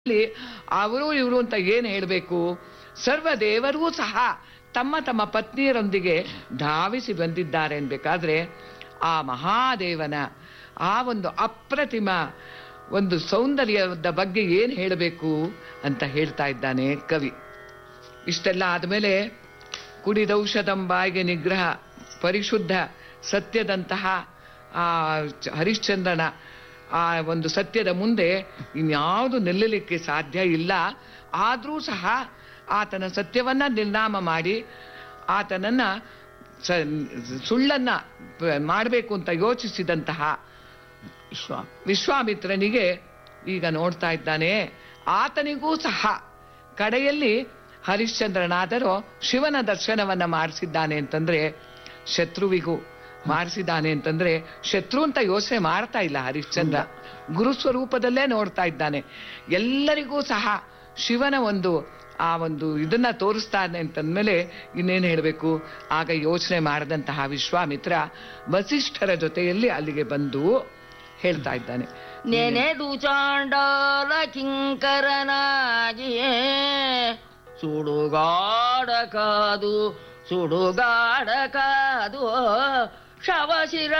ಇಲ್ಲಿ ಅವರು ಇವರು ಅಂತ ಏನು ಹೇಳಬೇಕು ಸರ್ವ ದೇವರೂ ಸಹ ತಮ್ಮ ತಮ್ಮ ಪತ್ನಿಯರೊಂದಿಗೆ ಧಾವಿಸಿ ಬಂದಿದ್ದಾರೆ ಅನ್ಬೇಕಾದ್ರೆ ಆ ಮಹಾದೇವನ ಆ ಒಂದು ಅಪ್ರತಿಮ ಒಂದು ಸೌಂದರ್ಯದ ಬಗ್ಗೆ ಏನು ಹೇಳಬೇಕು ಅಂತ ಹೇಳ್ತಾ ಇದ್ದಾನೆ ಕವಿ ಇಷ್ಟೆಲ್ಲ ಆದಮೇಲೆ ಕುಡಿದೌಷಧಂ ಬಾಯಿಗೆ ನಿಗ್ರಹ ಪರಿಶುದ್ಧ ಸತ್ಯದಂತಹ ಆ ಚ- ಹರಿಶ್ಚಂದ್ರನ ಆ ಒಂದು ಸತ್ಯದ ಮುಂದೆ ಇನ್ಯಾವುದು ನಿಲ್ಲಲಿಕ್ಕೆ ಸಾಧ್ಯ ಇಲ್ಲ ಆದರೂ ಸಹ ಆತನ ಸತ್ಯವನ್ನ ನಿರ್ನಾಮ ಮಾಡಿ ಆತನನ್ನ ಸ- ಸುಳ್ಳನ್ನ ಮಾಡಬೇಕು ಅಂತ ಯೋಚಿಸಿದಂತಹ ವಿಶ್ವ ವಿಶ್ವಾಮಿತ್ರನಿಗೆ ಈಗ ನೋಡ್ತಾ ಇದ್ದಾನೆ ಆತನಿಗೂ ಸಹ ಕಡೆಯಲ್ಲಿ ಹರಿಶ್ಚಂದ್ರನಾದರೂ ಶಿವನ ದರ್ಶನವನ್ನ ಮಾಡಿಸಿದ್ದಾನೆ ಅಂತಂದ್ರೆ ಶತ್ರುವಿಗೂ ಮಾಡಿಸಿದ್ದಾನೆ ಅಂತಂದ್ರೆ ಶತ್ರು ಅಂತ ಯೋಚನೆ ಮಾಡ್ತಾ ಇಲ್ಲ ಹರಿಶ್ಚಂದ್ರ ಗುರು ಸ್ವರೂಪದಲ್ಲೇ ನೋಡ್ತಾ ಇದ್ದಾನೆ ಎಲ್ಲರಿಗೂ ಸಹ ಶಿವನ ಒಂದು ಆ ಒಂದು ಇದನ್ನ ತೋರಿಸ್ತಾನೆ ಅಂತಂದ್ಮೇಲೆ ಇನ್ನೇನು ಹೇಳಬೇಕು ಆಗ ಯೋಚನೆ ಮಾಡದಂತಹ ವಿಶ್ವಾಮಿತ್ರ ವಸಿಷ್ಠರ ಜೊತೆಯಲ್ಲಿ ಅಲ್ಲಿಗೆ ಬಂದು ಹೇಳ್ತಾ ಇದ್ದಾನೆ ನೆನೆದು ಚಾಂಡಾಲ ಕಿಂಕರನಾಗಿಯೇ ಸುಡುಗಾಡ ಕಾದು ಸುಡುಗಾಡ ಕಾದು ಶವಶಿರ